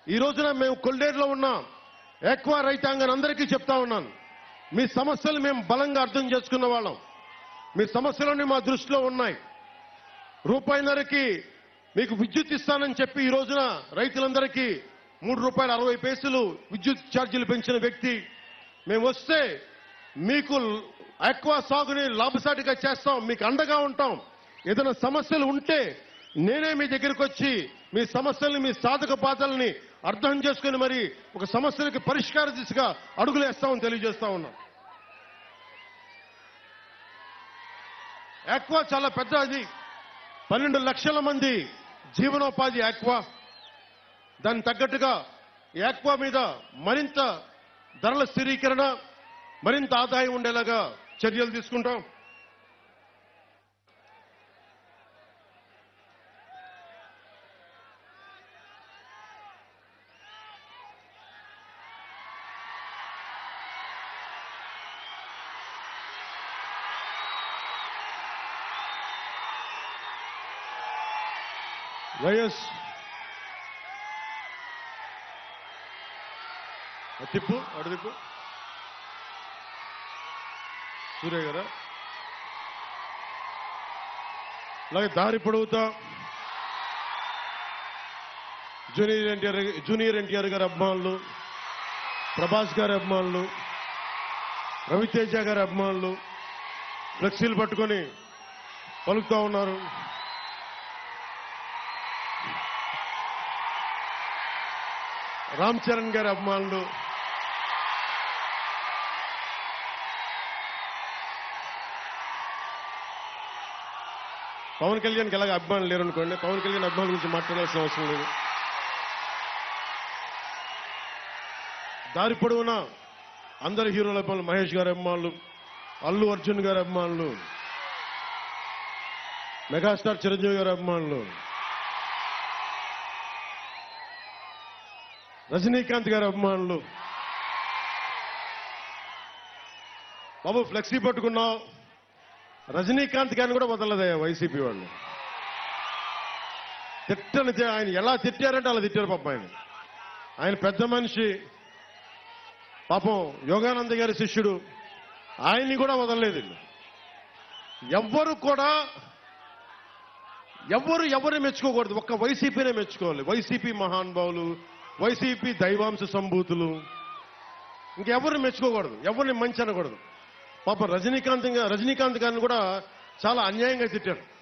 ఈ రోజున మేము కొల్లేరులో ఉన్న ఎక్వా రైతాంగాన్ని అందరికీ చెప్తా ఉన్నాను మీ సమస్యలు మేము బలంగా అర్థం చేసుకున్న వాళ్ళం మీ సమస్యలన్నీ మా దృష్టిలో ఉన్నాయి రూపాయిన్నరకి మీకు విద్యుత్ ఇస్తానని చెప్పి ఈ రోజున రైతులందరికీ మూడు రూపాయల అరవై పైసలు విద్యుత్ ఛార్జీలు పెంచిన వ్యక్తి మేము వస్తే మీకు ఎక్కువ సాగుని లాభసాటిగా చేస్తాం మీకు అండగా ఉంటాం ఏదైనా సమస్యలు ఉంటే నేనే మీ దగ్గరికి వచ్చి మీ సమస్యల్ని మీ సాధక బాధల్ని అర్థం చేసుకుని మరి ఒక సమస్యలకి పరిష్కార దిశగా అడుగులేస్తామని తెలియజేస్తా ఉన్నాం ఆక్వా చాలా పెద్ద అది పన్నెండు లక్షల మంది జీవనోపాధి ఆక్వా దానికి తగ్గట్టుగా ఈ ఆక్వా మీద మరింత ధరల స్థిరీకరణ మరింత ఆదాయం ఉండేలాగా చర్యలు తీసుకుంటాం వైఎస్ అది తిప్పు అటు తిప్పు సూర్య గారా అలాగే దారి పొడవుతా జూనియర్ ఎన్టీఆర్ జూనియర్ ఎన్టీఆర్ గారి అభిమానులు ప్రభాస్ గారి అభిమానులు రవితేజ గారి అభిమానులు ఫ్లెక్సీలు పట్టుకొని పలుకుతా ఉన్నారు రామ్ చరణ్ గారి అభిమానులు పవన్ కళ్యాణ్కి ఎలాగ అభిమానులు లేరు అనుకోండి పవన్ కళ్యాణ్ అభిమానుల గురించి మాట్లాడాల్సిన అవసరం లేదు దారి పొడవునా అందరి హీరోల అభిమానులు మహేష్ గారి అభిమానులు అల్లు అర్జున్ గారి అభిమానులు మెగాస్టార్ చిరంజీవి గారి అభిమానులు రజనీకాంత్ గారి అభిమానులు బాబు ఫ్లెక్సీ పట్టుకున్నావు రజనీకాంత్ గారిని కూడా వదలదయ్యా వైసీపీ వాళ్ళు తిట్టని తి- ఆయన ఎలా తిట్టారంటే అలా తిట్టారు పాపం ఆయన ఆయన పెద్ద మనిషి పాపం యోగానంద గారి శిష్యుడు ఆయన్ని కూడా వదలలేదు వీళ్ళు. ఎవ్వరు కూడా ఎవ్వరు ఎవరిని మెచ్చుకోకూడదు ఒక్క వైసీపీనే మెచ్చుకోవాలి వైసీపీ మహానుభావులు వైసీపీ దైవాంశ సంభూతులు ఇంకెవరిని మెచ్చుకోకూడదు ఎవరిని మంచి అనకూడదు పాపం రజనీకాంత్ గా- రజనీకాంత్ గారిని కూడా చాలా అన్యాయంగా తిట్టారు